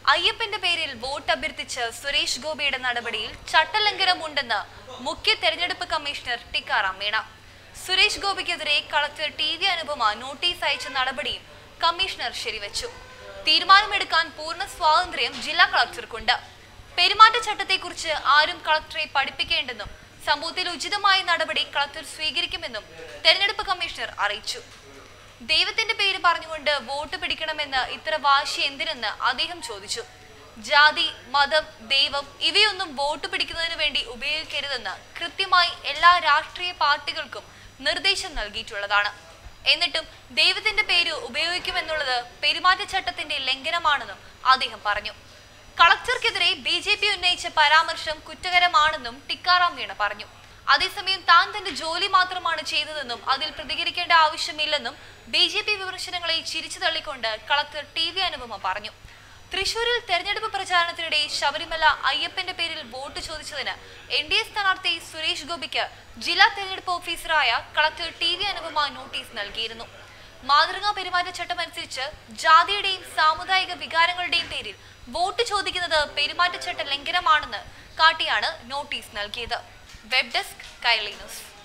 അയ്യപ്പന്റെ പേരിൽ വോട്ട് അഭ്യർത്ഥിച്ച് സുരേഷ് ഗോപിയുടെ നടപടിയിൽ ചട്ടലംഘനമുണ്ടെന്ന് മുഖ്യ തെരഞ്ഞെടുപ്പ് കമ്മീഷണർ ടിക്കാറാം മീണ സുരേഷ് ഗോപിക്കെതിരെ collector T V Anupama notice അയച്ച നടപടിയും കമ്മീഷണർ ശരിവച്ചു തീരുമാനമെടുക്കാൻ പൂർണ്ണ സ്വാതന്ത്ര്യം ജില്ലാ കളക്ടർക്കുണ്ട് പെരുമാറ്റച്ചട്ടത്തെക്കുറിച്ച് ആരും കളക്ടറെ പഠിപ്പിക്കേണ്ടെന്നും സംഭവത്തിൽ ഉചിതമായ നടപടി കളക്ടർ സ്വീകരിക്കുമെന്നും തെരഞ്ഞെടുപ്പ് കമ്മീഷണർ അറിയിച്ചു ദൈവത്തിന്റെ പേര് പറഞ്ഞുകൊണ്ട് വോട്ട് പിടിക്കണമെന്ന് ഇത്ര വാശി എന്തിനെന്ന് അദ്ദേഹം ചോദിച്ചു ജാതി മതം ദൈവം ഇവയൊന്നും വോട്ട് പിടിക്കുന്നതിന് വേണ്ടി ഉപയോഗിക്കരുതെന്ന് കൃത്യമായി എല്ലാ രാഷ്ട്രീയ പാർട്ടികൾക്കും നിർദ്ദേശം നൽകിയിട്ടുള്ളതാണ് എന്നിട്ടും ദൈവത്തിന്റെ പേര് ഉപയോഗിക്കുമെന്നുള്ളത് പെരുമാറ്റച്ചട്ടത്തിന്റെ ലംഘനമാണെന്നും അദ്ദേഹം പറഞ്ഞു കളക്ടർക്കെതിരെ ബി ജെ പി ഉന്നയിച്ച പരാമർശം കുറ്റകരമാണെന്നും ടിക്കാറാം മീണ പറഞ്ഞു അതേസമയം താൻ തന്റെ ജോലി മാത്രമാണ് ചെയ്തതെന്നും അതിൽ പ്രതികരിക്കേണ്ട ആവശ്യമില്ലെന്നും ബി ജെ പി വിമർശനങ്ങളെ ചിരിച്ചു തള്ളിക്കൊണ്ട് കളക്ടർ ടി വി അനുപമ പറഞ്ഞു തൃശൂരിൽ തെരഞ്ഞെടുപ്പ് പ്രചാരണത്തിനിടെ ശബരിമല അയ്യപ്പന്റെ പേരിൽ വോട്ട് ചോദിച്ചതിന് എൻ ഡി എ സ്ഥാനാർത്ഥി സുരേഷ് ഗോപിക്ക് ജില്ലാ തെരഞ്ഞെടുപ്പ് ഓഫീസറായ collector T V Anupama notice നൽകിയിരുന്നു മാതൃകാ പെരുമാറ്റച്ചട്ടം അനുസരിച്ച് ജാതിയുടെയും സാമുദായിക വികാരങ്ങളുടെയും പേരിൽ വോട്ട് ചോദിക്കുന്നത് പെരുമാറ്റച്ചട്ട ലംഘനമാണെന്ന് കാട്ടിയാണ് നോട്ടീസ് നൽകിയത് വെബ് ഡെസ്ക് കൈലി ന്യൂസ്